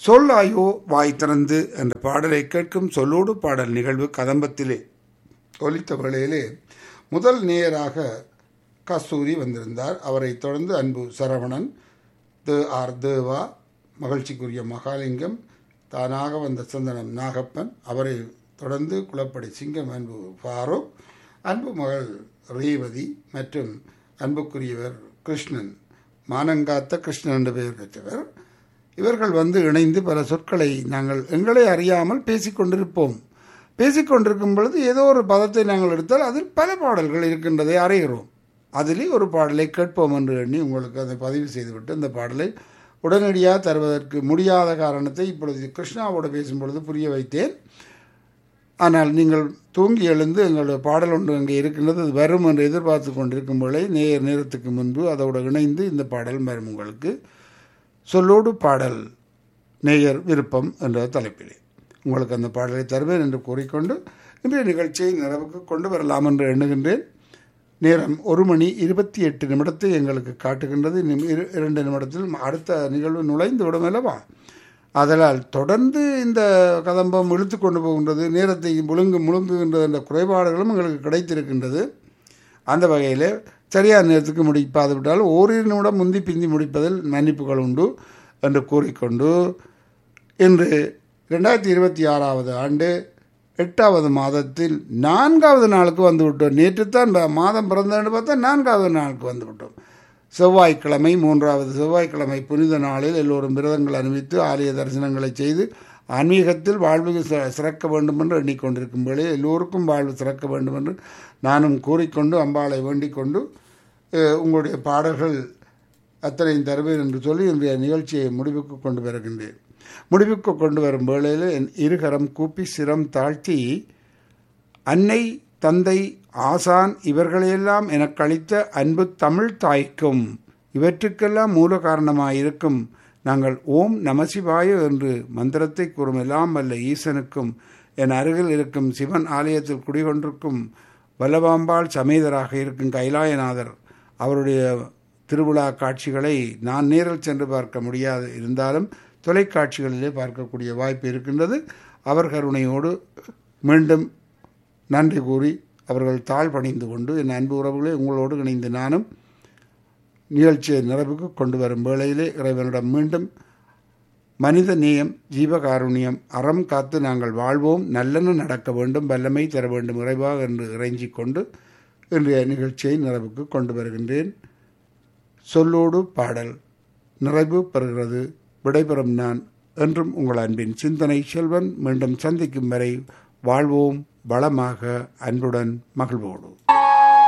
சொல்லாயோ வாய் திறந்து என்ற பாடலை கேட்கும் சொல்லோடு பாடல் நிகழ்வு கதம்பத்திலே ஒலித்த வேளையிலே முதல் நேயராக கஸ்தூரி வந்திருந்தார் அவரை தொடர்ந்து அன்பு சரவணன் து ஆர் தேவா மகிழ்ச்சிக்குரிய மகாலிங்கம் தானாக வந்த சந்தனம் நாகப்பன் அவரை தொடர்ந்து குளப்படி சிங்கம் அன்பு ஃபாரூக் அன்பு மகள் ரேவதி மற்றும் அன்புக்குரியவர் கிருஷ்ணன் மானங்காத்த கிருஷ்ணன் என்று பெயர் பெற்றவர் இவர்கள் வந்து இணைந்து பல சொற்களை நாங்கள் எங்களை அறியாமல் பேசிக்கொண்டிருப்போம் பேசிக்கொண்டிருக்கும் பொழுது ஏதோ ஒரு பதத்தை நாங்கள் எடுத்தால் அதில் பல பாடல்கள் இருக்கின்றதை அறிகிறோம் அதிலே ஒரு பாடலை கேட்போம் என்று எண்ணி உங்களுக்கு அதை பதிவு செய்துவிட்டு இந்த பாடலை உடனடியாக தருவதற்கு முடியாத காரணத்தை இப்பொழுது கிருஷ்ணாவோடு பேசும்பொழுது புரிய வைத்தேன் ஆனால் நீங்கள் தூங்கி எழுந்து எங்களுடைய பாடல் ஒன்று அங்கே இருக்கின்றது அது வரும் என்று எதிர்பார்த்து கொண்டிருக்கும் பொழுது நேர் நேரத்துக்கு முன்பு அதோடு இணைந்து இந்த பாடல் வரும் உங்களுக்கு சொல்லோடு பாடல் நேயர் விருப்பம் என்ற தலைப்பிலே உங்களுக்கு அந்த பாடலை தருவேன் என்று கூறிக்கொண்டு இன்றைய நிகழ்ச்சியை நிறைவுக்கு கொண்டு வரலாம் என்று எண்ணுகின்றேன் நேரம் ஒரு மணி இருபத்தி எட்டு நிமிடத்தை எங்களுக்கு காட்டுகின்றது இன்னும் இரு இரண்டு நிமிடத்தில் அடுத்த நிகழ்வு நுழைந்து விடும் அல்லவா அதனால் தொடர்ந்து இந்த கதம்பம் இழுத்து கொண்டு போகின்றது நேரத்தை முழுங்கு முழுங்குகின்றது என்ற குறைபாடுகளும் எங்களுக்கு கிடைத்திருக்கின்றது அந்த வகையில் சரியான நேரத்துக்கு முடிப்பாது விட்டால் ஓரிரு நிமிடம் முந்தி பிந்தி முடிப்பதில் மன்னிப்புகள் உண்டு என்று கூறிக்கொண்டு இன்று ரெண்டாயிரத்தி இருபத்தி ஆறாவது ஆண்டு எட்டாவது மாதத்தில் நான்காவது நாளுக்கு வந்து விட்டோம் நேற்று தான் மாதம் பிறந்தன்னு பார்த்தா நான்காவது நாளுக்கு வந்து விட்டோம் செவ்வாய்க்கிழமை மூன்றாவது செவ்வாய்க்கிழமை புனித நாளில் எல்லோரும் விரதங்கள் அணிவித்து ஆலய தரிசனங்களை செய்து ஆன்மீகத்தில் வாழ்வு சிறக்க வேண்டும் என்று எண்ணிக்கொண்டிருக்கும் வேளை எல்லோருக்கும் வாழ்வு சிறக்க வேண்டும் என்று நானும் கூறிக்கொண்டு அம்பாளை வேண்டிக் கொண்டு உங்களுடைய பாடல்கள் அத்தனையும் தருவேன் என்று சொல்லி இன்றைய நிகழ்ச்சியை முடிவுக்கு கொண்டு வருகின்றேன் முடிவுக்கு கொண்டு வரும் வேளையில் என் இருகரம் கூப்பி சிரம் தாழ்த்தி அன்னை தந்தை ஆசான் இவர்களையெல்லாம் எனக்கு அளித்த அன்பு தமிழ் தாய்க்கும் இவற்றுக்கெல்லாம் மூல காரணமாயிருக்கும் நாங்கள் ஓம் நமசிவாய என்று மந்திரத்தை கூறும் எல்லாம் வல்ல ஈசனுக்கும் என் அருகில் இருக்கும் சிவன் ஆலயத்தில் குடிகொண்டிருக்கும் வல்லபாம்பாள் சமேதராக இருக்கும் கைலாயநாதர் அவருடைய திருவிழா காட்சிகளை நான் நேரில் சென்று பார்க்க முடியாது இருந்தாலும் தொலைக்காட்சிகளிலே பார்க்கக்கூடிய வாய்ப்பு இருக்கின்றது அவர் கருணையோடு மீண்டும் நன்றி கூறி அவர்கள் தாழ் பணிந்து கொண்டு என் அன்பு உறவுகளை உங்களோடு இணைந்து நானும் நிகழ்ச்சியை நிறைவுக்கு கொண்டு வரும் வேளையிலே இறைவனிடம் மீண்டும் மனித நேயம் ஜீவகாருண்யம் அறம் காத்து நாங்கள் வாழ்வோம் நல்லெண்ணு நடக்க வேண்டும் வல்லமை தர வேண்டும் இறைவா என்று இறைஞ்சிக் கொண்டு இன்றைய நிகழ்ச்சியை நிறைவுக்கு கொண்டு வருகின்றேன் சொல்லோடு பாடல் நிறைவு பெறுகிறது விடைபெறும் நான் என்றும் உங்கள் அன்பின் சிந்தனை செல்வன் மீண்டும் சந்திக்கும் வரை வாழ்வோம் வளமாக அன்புடன் மகிழ்வோடு